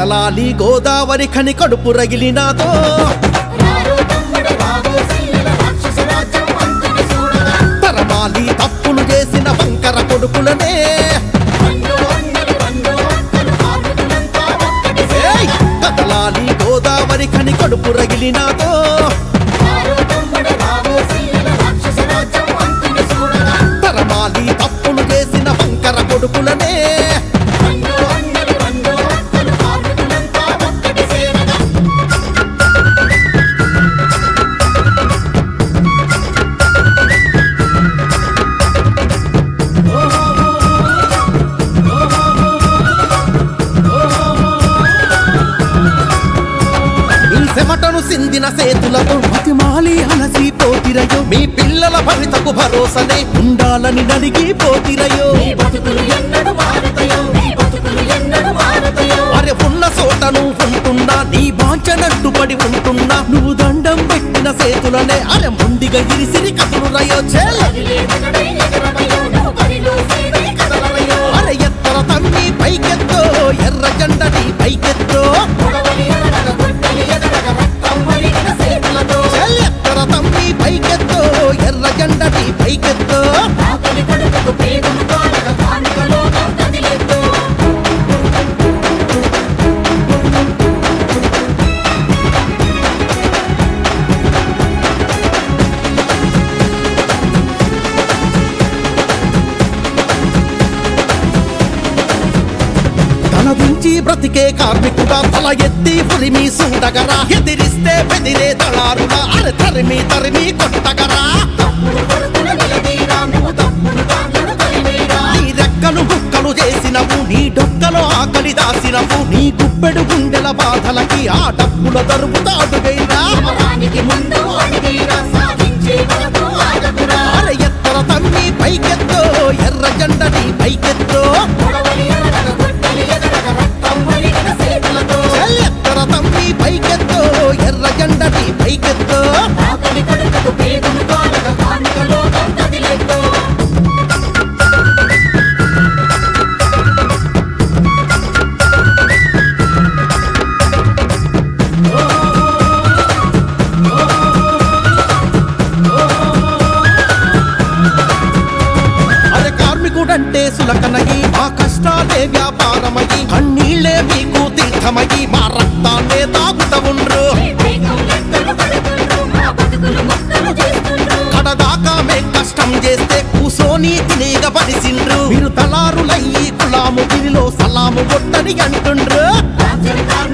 కదలాలి గోదావరి ఖని కడుపు రగిలినాదో రారో తమ్ముడు రావో సీల రాక్షస రాజ్యం అంతుని చూడగా తరమాలి తప్పులు చేసిన వంకర కొడుకులనే అన్నో అన్నలు అన్నో అక్కలు కార్మికులంతా ఒక్కటి ఏయ్! కదలాలి గోదావరి ఖని కడుపు రగిలినాదో రారో తమ్ముడు రావో సీల రాక్షస రాజ్యం అంతుని చూడగా తరమాలి తప్పులు చేసిన వంకర కొడుకులనే అన్నో అన్నలు అన్నో అక్కలు కార్మికులంతా ఒక్కటి సేరగా మీ చెమటను సిందిన సేతులతో మతిమాలి అలసి పోతిరయో మీ పిల్లల భవితకు భరోసనే ఉండాలని నడిగి పోతిరయో నీ బతుకులు ఎన్నడు మారుతాయో నీ బతుకులు ఎన్నడు మారుతాయో అరే ఉన్న చోట నువ్వు ఉంటున్నా నీ బాంచనట్టు పడి ఉంటున్నా నువ్వు దండం పెట్టిన సేతులనే అరే ముండిగా ఇరిసిరి కథలు రయో చెల్ కదిలేదనడై ఎగరవయో నువ్వు బరిలో సేవై కదలవయో అరే ఎత్తర తమ్మి పైకెత్తో ఎర్ర జెండని పైకెత్తో పొడవలి ఎగరగ గుడ్డలి ఎగరగ రక్తం వలిగిన సేతులతో చెల్ ఎత్తర తమ్మి పైకెత్తో ఎర్ర జెండని పైకెత్తో ఆకలి కడుపుకు పేగులు కాలగ కానుక లోకం కదిలెత్తు తలదించి బ్రతికే కార్మికుడా తల ఎత్తి పురిమి సూడగరా ఎదిరిస్తే బెదిరే దళారుడా అరే తరిమి తరిమి కొట్టగరా తప్పుడు కొడుకుల నిలదీరా నువ్వు తప్పుడు దాంట్లను కలివేరా నీ రెక్కలు బుక్కలు చేసినవు నీ డొక్కలో ఆకలి దాసినవు నీ గుప్పెడు గుండెల బాధలకి ఆ డబ్బుల దరుపుతాడు గైరా సమరానికి ముందు అడిగేరా సాధించే వరకు ఆగకురా అరే ఎత్తర తమ్మి పైకెత్తో ఎర్ర జెండని పైకెత్తో పొడవలి ఎగరగ గుడ్డలి ఎగరగ రక్తం వలిగిన సేతులతో చెల్ ఎత్తర తమ్మి పైకెత్తో ఎర్ర జెండని పైకెత్తో ఆకలి కడుపుకు పేగులు కాలగ కానుక లోకం కదిలెత్తు అరే కార్మికుడంటే సులకనగి మా కష్టాలే వ్యాపారమగి కన్నీళ్ళే మీకు తీర్థమగి మా రక్తాన్నే తాగుత ఉండ్రు వేగం లెక్కలు కడుతుండ్రు మా బతుకులు మొక్కలు చేస్తుండ్రు కడదాకా మేం కష్టం చేస్తే కూసోని తినేగ పడిసిండ్రు మీరు తలారులయ్యి కులాము గిరిలో సలాము కొట్టని అంటుండ్రు రాజ్యం కార్మికుల